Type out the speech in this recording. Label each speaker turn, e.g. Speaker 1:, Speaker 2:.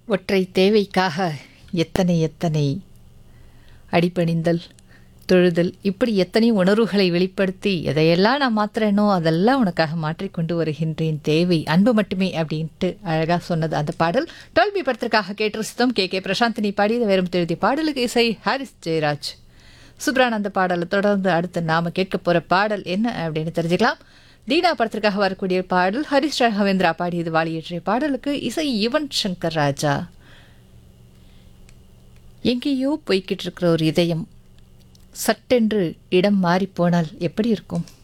Speaker 1: ஒற்றை தேவைக்காக எத்தனை எத்தனை அடிபணிந்தல் தொழுதல் இப்படி எத்தனை உணர்வுகளை வெளிப்படுத்தி எதையெல்லாம் நான் மாத்துறேனோ அதெல்லாம் உனக்காக மாற்றிக் கொண்டு வருகின்றேன் தேவை அன்பு மட்டுமே அப்படின்ட்டு அழகாக சொன்னது அந்த பாடல் டோல்பி படத்திற்காக கேட்டு ரசித்தோம் கே கே பிரசாந்தினி பாடியது வேறும் எழுதிய பாடலுக்கு இசை ஹாரிஸ் ஜெயராஜ் சுப்ரான் அந்த பாடலை தொடர்ந்து அடுத்து நாம கேட்க போற பாடல் என்ன அப்படின்னு தெரிஞ்சுக்கலாம் தீனா படத்திற்காக வரக்கூடிய பாடல் ஹரிஷ் ராகவேந்திரா பாடியது வாலியேற்றிய பாடலுக்கு இசை யுவன் சங்கர் ராஜா எங்கேயோ போய்கிட்டு இருக்கிற ஒரு இதயம் சட்டென்று இடம் மாறிப்போனால் எப்படி இருக்கும்